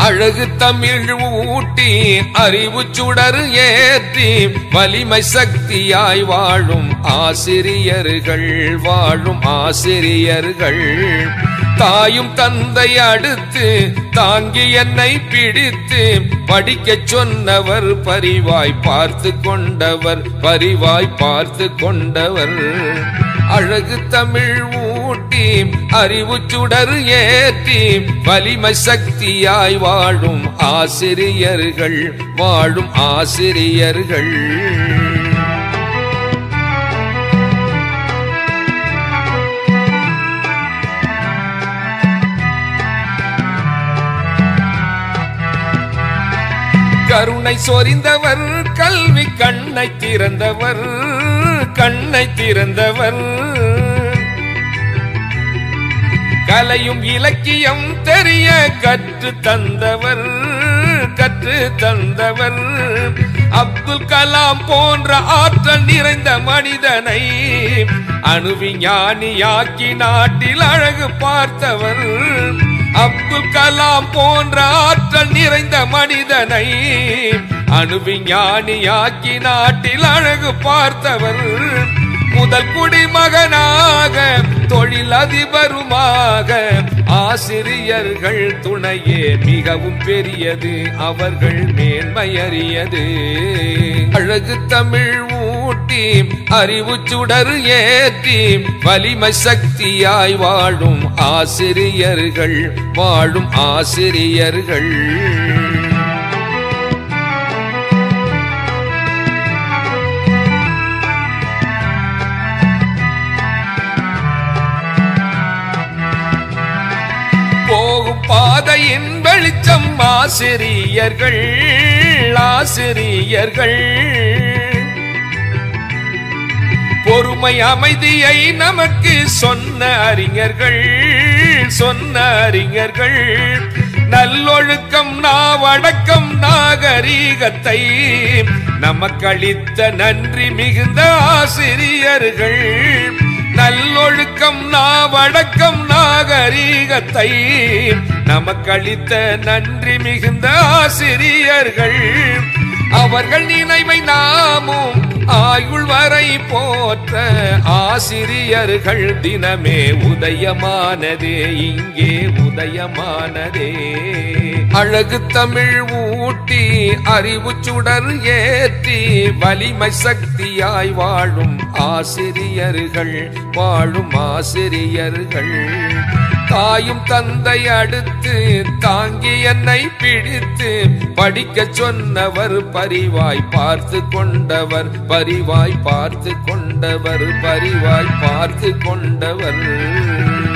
அழகு தமிழ் ஊட்டி அறிவு சுடர் ஏற்றி வலிமை சக்தியாய் வாழும் ஆசிரியர்கள் வாழும் ஆசிரியர்கள் தாயும் தந்தை அடுத்து தாங்கி என்னை பிடித்து படிக்கச் சொன்னவர் பரிவாய் பார்த்து கொண்டவர் பரிவாய் பார்த்து கொண்டவர் அழகு தமிழ் ஊட்டி அறிவு சுடர் ஏற்றி வலிமை சக்தியாய் வாழும் ஆசிரியர்கள் வாழும் ஆசிரியர்கள் கருணை சொரிந்தவர் கல்வி கண்ணை திறந்தவர் கண்ணை திறந்தவர் கலையும் இலக்கியம் தெரிய கற்று தந்தவர் கற்று தந்தவர் அப்துல் கலாம் போன்ற ஆற்றல் நிறைந்த மனிதனை அணுவிஞானியாக்கி நாட்டில் அழகு பார்த்தவர் அப்துல் கலாம் போன்ற ஆற்றல் நிறைந்த மனிதனை அணுவிஞானியாக்கி நாட்டில் அழகு பார்த்தவர் முதல் குடிமகனாக தொழிலதிபருமாக ஆசிரியர்கள் துணையே மிகவும் பெரியது அவர்கள் மேன்மையறியது அழகு தமிழ் ஊட்டி அறிவு சுடர் ஏற்றி வலிமை சக்தியாய் வாழும் ஆசிரியர்கள் வாழும் ஆசிரியர்கள் போகும் பாதையின் வெளிச்சம் ஆசிரியர்கள் ஆசிரியர்கள் பொறுமை அமைதியை நமக்கு சொன்ன அறிஞர்கள் சொன்ன அறிஞர்கள் நல்லொழுக்கம் நாவடக்கம் நாகரீகத்தை நமக்களித்த நன்றி மிகுந்த ஆசிரியர்கள் நல்லொழுக்கம் நாவடக்கம் நாகரீகத்தை நமக்களித்த நன்றி மிகுந்த ஆசிரியர்கள் அவர்கள் நினைவை நாமும் ஆயுள் வரை போற்ற ஆசிரியர்கள் தினமே உதயமானதே இங்கே உதயமானதே அழகு தமிழ் ஊட்டி அறிவு சுடர் ஏற்றி வலிமை சக்தியாய் வாழும் ஆசிரியர்கள் வாழும் ஆசிரியர்கள் தாயும் தந்தை அடுத்து தாங்கி என்னை பிடித்து படிக்கச் சொன்னவர் பரிவாய் பார்த்து கொண்டவர் பரிவாய் பார்த்து கொண்டவர் பரிவாய் பார்த்து கொண்டவர்